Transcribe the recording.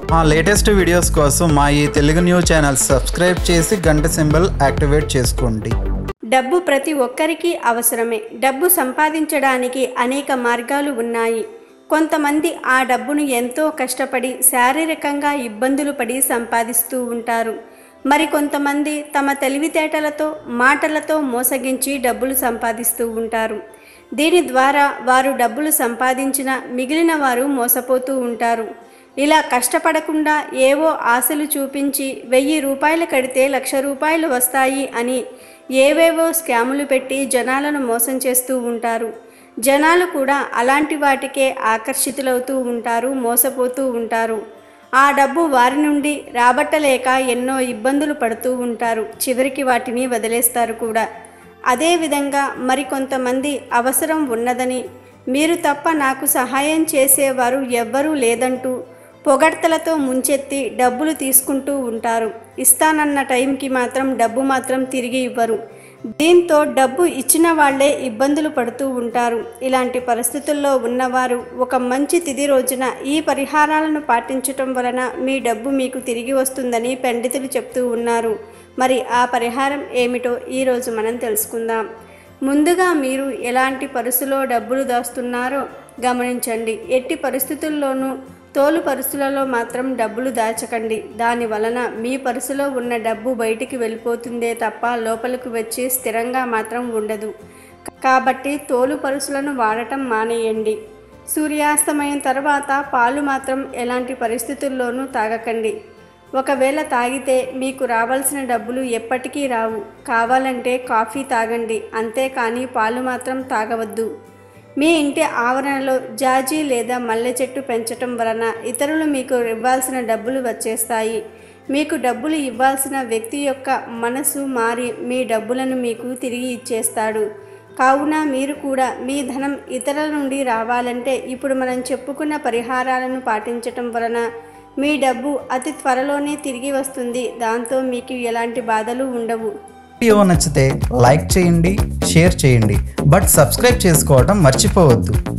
మా latest videos కోసం మా ఈ తెలుగు న్యూస్ ఛానల్ సబ్స్క్రైబ్ చేసి గంట సింబల్ యాక్టివేట్ చేసుకోండి డబ్బు ప్రతి ఒక్కరికి అవసరమే డబ్బు సంపాదించడానికి అనేక మార్గాలు ఉన్నాయి కొంతమంది ఆ డబ్బును ఎంతో కష్టపడి శారీరకంగా ఇబ్బందులు పడి సంపాదిస్తూ ఉంటారు మరి కొంతమంది తమ తెలివితేటలతో మాటలతో మోసగించి డబ్బులు సంపాదిస్తూ ఉంటారు దీని ద్వారా వారు డబ్బులు సంపాదించిన మిగిలిన వారు మోసపోతూ ఉంటారు ఇలా కష్టపడకుండా ఏవో ఆశలు చూపించి వెయ్యి రూపాయలు కడితే లక్ష రూపాయలు వస్తాయి అని ఏవేవో స్కాములు పెట్టి జనాలను మోసం చేస్తూ ఉంటారు జనాలు కూడా అలాంటి వాటికే ఆకర్షితులవుతూ ఉంటారు మోసపోతూ ఉంటారు ఆ డబ్బు వారి నుండి రాబట్టలేక ఎన్నో ఇబ్బందులు పడుతూ ఉంటారు చివరికి వాటిని వదిలేస్తారు కూడా అదేవిధంగా మరికొంతమంది అవసరం ఉన్నదని మీరు తప్ప నాకు సహాయం చేసేవారు ఎవ్వరూ లేదంటూ పొగడ్తలతో ముంచెత్తి డబ్బులు తీసుకుంటూ ఉంటారు ఇస్తానన్న టైంకి మాత్రం డబ్బు మాత్రం తిరిగి ఇవ్వరు దీంతో డబ్బు ఇచ్చిన వాళ్లే ఇబ్బందులు పడుతూ ఉంటారు ఇలాంటి పరిస్థితుల్లో ఉన్నవారు ఒక మంచి తిథి రోజున ఈ పరిహారాలను పాటించటం వలన మీ డబ్బు మీకు తిరిగి వస్తుందని పండితులు చెప్తూ ఉన్నారు మరి ఆ పరిహారం ఏమిటో ఈరోజు మనం తెలుసుకుందాం ముందుగా మీరు ఎలాంటి పరుసులో డబ్బులు దాస్తున్నారో గమనించండి ఎట్టి పరిస్థితుల్లోనూ తోలు పరుసులలో మాత్రం డబ్బులు దాచకండి దాని వలన మీ పరుసులో ఉన్న డబ్బు బయటికి వెళ్ళిపోతుందే తప్ప లోపలికి వచ్చి స్థిరంగా మాత్రం ఉండదు కాబట్టి తోలు పరుసులను వాడటం మానేయండి సూర్యాస్తమయం తర్వాత పాలు మాత్రం ఎలాంటి పరిస్థితుల్లోనూ తాగకండి ఒకవేళ తాగితే మీకు రావాల్సిన డబ్బులు ఎప్పటికీ రావు కావాలంటే కాఫీ తాగండి అంతేకాని పాలు మాత్రం తాగవద్దు మీ ఇంటి ఆవరణలో జాజీ లేదా మల్లె చెట్టు పెంచటం వలన ఇతరులు మీకు ఇవ్వాల్సిన డబ్బులు వచ్చేస్తాయి మీకు డబ్బులు ఇవ్వాల్సిన వ్యక్తి యొక్క మనసు మారి మీ డబ్బులను మీకు తిరిగి ఇచ్చేస్తాడు కావున మీరు కూడా మీ ధనం ఇతరుల నుండి రావాలంటే ఇప్పుడు మనం చెప్పుకున్న పరిహారాలను పాటించటం వలన మీ డబ్బు అతి త్వరలోనే తిరిగి వస్తుంది దాంతో మీకు ఎలాంటి బాధలు ఉండవు వీడియో నచ్చితే లైక్ చేయండి షేర్ చేయండి బట్ సబ్స్క్రైబ్ చేసుకోవడం మర్చిపోవద్దు